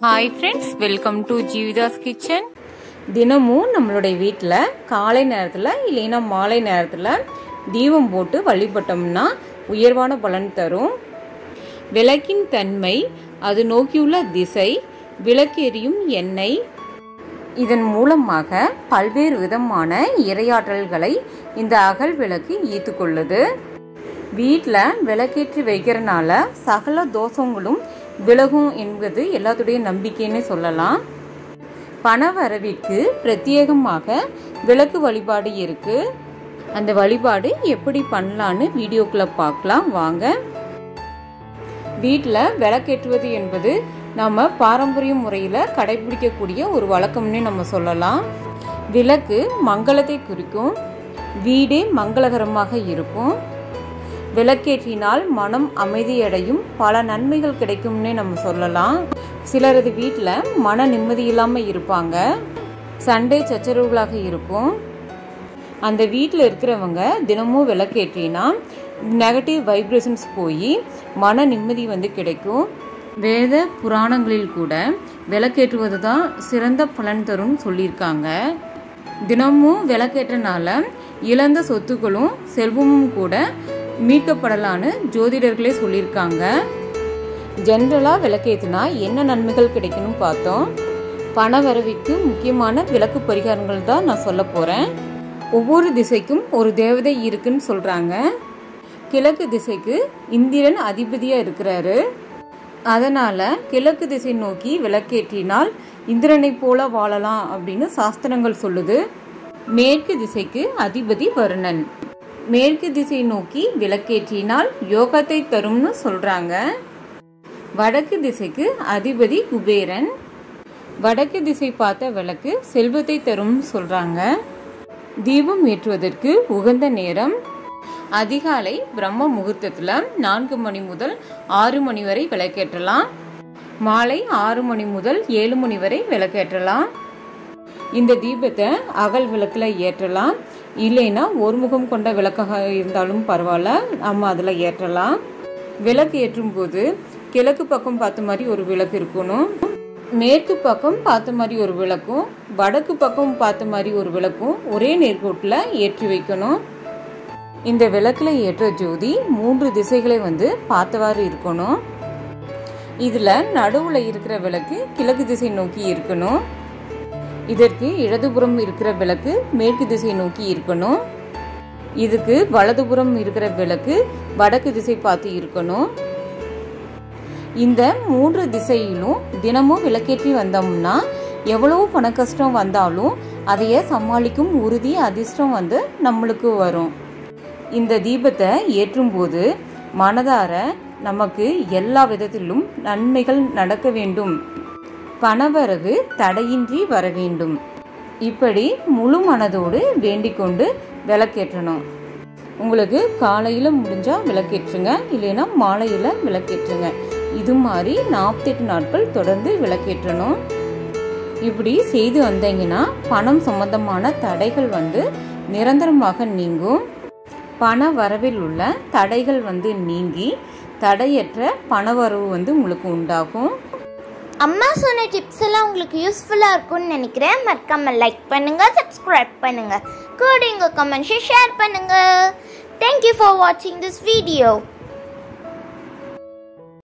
hi friends welcome to Jeevitha's kitchen தினமும் நம்மளுடைய வீட்டில் காலை நேரத்தில் இல்லைன்னா மாலை நேரத்தில் தீபம் போட்டு வழிபட்டோம்னா உயர்வான பலன் தரும் விளக்கின் தன்மை அது நோக்கியுள்ள திசை விளக்கெரியும் எண்ணெய் இதன் மூலமாக பல்வேறு விதமான இரையாற்றல்களை இந்த அகல் விளக்கு ஈர்த்துக்கொள்ளுது வீட்டில் விளக்கேற்றி வைக்கிறனால சகல தோஷங்களும் விலகும் என்பது எல்லாத்துடைய நம்பிக்கைன்னு சொல்லலாம் பண வரவிற்கு பிரத்யேகமாக விளக்கு வழிபாடு இருக்கு அந்த வழிபாடு எப்படி பண்ணலான்னு வீடியோக்குள்ள பார்க்கலாம் வாங்க வீட்டில் விளக்கேற்றுவது என்பது நம்ம பாரம்பரிய முறையில் கடைபிடிக்கக்கூடிய ஒரு வழக்கம்னு நம்ம சொல்லலாம் விளக்கு மங்களத்தை குறிக்கும் வீடே மங்களகரமாக இருக்கும் விளக்கேற்றினால் மனம் அமைதியடையும் பல நன்மைகள் கிடைக்கும்னே நம்ம சொல்லலாம் சிலரது வீட்டில் மன நிம்மதி இல்லாமல் இருப்பாங்க சண்டை சச்சரவுகளாக இருக்கும் அந்த வீட்டில் இருக்கிறவங்க தினமும் விளக்கேற்றினா நெகட்டிவ் வைப்ரேஷன்ஸ் போய் மன நிம்மதி வந்து கிடைக்கும் வேத புராணங்களில் கூட விளக்கேற்றுவது தான் சிறந்த பலன் தரும் சொல்லியிருக்காங்க தினமும் விளக்கேற்றனால இழந்த சொத்துக்களும் செல்வமும் கூட மீட்கப்படலான்னு ஜோதிடர்களே சொல்லியிருக்காங்க ஜென்ரலாக விளக்கேற்றினா என்ன நன்மைகள் கிடைக்கணும் பார்த்தோம் பண வரவிற்கு முக்கியமான விளக்கு பரிகாரங்கள் தான் நான் சொல்ல போகிறேன் ஒவ்வொரு திசைக்கும் ஒரு தேவதை இருக்குன்னு சொல்கிறாங்க கிழக்கு திசைக்கு இந்திரன் அதிபதியாக இருக்கிறாரு அதனால் கிழக்கு திசை நோக்கி விளக்கேற்றினால் இந்திரனை போல வாழலாம் அப்படின்னு சாஸ்திரங்கள் சொல்லுது மேற்கு திசைக்கு அதிபதி வருணன் மேற்கு திசை நோக்கி விளக்கேற்றினால் யோகத்தை தரும்னு சொல்றாங்க வடக்கு திசைக்கு அதிபதி குபேரன் வடக்கு திசை பார்த்த விளக்கு செல்வத்தை தரும்னு சொல்றாங்க தீபம் ஏற்றுவதற்கு உகந்த நேரம் அதிகாலை பிரம்ம முகூர்த்தத்தில் நான்கு மணி முதல் ஆறு மணி வரை விளக்கேற்றலாம் மாலை ஆறு மணி முதல் ஏழு மணி வரை விளக்கேற்றலாம் இந்த தீபத்தை அகல் விளக்கில் ஏற்றலாம் இல்லைன்னா ஒரு முகம் கொண்ட விளக்காக இருந்தாலும் பரவாயில்ல நம்ம அதில் ஏற்றலாம் விளக்கு ஏற்றும் போது கிழக்கு பக்கம் பார்த்த மாதிரி ஒரு விளக்கு இருக்கணும் மேற்கு பக்கம் பார்த்த மாதிரி ஒரு விளக்கும் வடக்கு பக்கம் பார்த்த மாதிரி ஒரு விளக்கும் ஒரே நேர்கோட்டில் ஏற்றி வைக்கணும் இந்த விளக்கில் ஏற்ற ஜோதி மூன்று திசைகளை வந்து பார்த்தவாறு இருக்கணும் இதில் நடுவில் இருக்கிற விளக்கு கிழக்கு திசை நோக்கி இருக்கணும் இதற்கு இடதுபுறம் இருக்கிற விளக்கு மேற்கு திசை நோக்கி இருக்கணும் இதுக்கு வலதுபுறம் இருக்கிற விளக்கு வடக்கு திசை பார்த்து இருக்கணும் இந்த மூன்று திசையிலும் தினமும் விளக்கேற்றி வந்தோம்னா எவ்வளவு பண கஷ்டம் வந்தாலும் அதைய சமாளிக்கும் உறுதி அதிர்ஷ்டம் வந்து நம்மளுக்கு வரும் இந்த தீபத்தை ஏற்றும் போது மனதார நமக்கு எல்லா விதத்திலும் நன்மைகள் நடக்க வேண்டும் பணவரவு தடையின்றி வர வேண்டும் இப்படி முழு மனதோடு வேண்டிக் கொண்டு விளக்கேற்றணும் உங்களுக்கு காலையில் முடிஞ்சால் விளக்கேற்றுங்க இல்லைன்னா மாலையில் விளக்கேற்றுங்க இது மாதிரி நாற்பத்தெட்டு நாட்கள் தொடர்ந்து விளக்கேற்றணும் இப்படி செய்து வந்தீங்கன்னா பணம் சம்பந்தமான தடைகள் வந்து நிரந்தரமாக நீங்கும் பண வரவில் உள்ள தடைகள் வந்து நீங்கி தடையற்ற பணவரவு வந்து உங்களுக்கு உண்டாகும் அம்மா சொன்ன டிப்ஸ் எல்லாம் உங்களுக்கு யூஸ்ஃபுல்லாக இருக்கும்னு நினைக்கிறேன் மறக்காம லைக் பண்ணுங்க சப்ஸ்கிரைப் பண்ணுங்க கூட உங்கள் கமெண்ட்ஸை ஷேர் பண்ணுங்க தேங்க்யூ ஃபார் வாட்சிங் திஸ் வீடியோ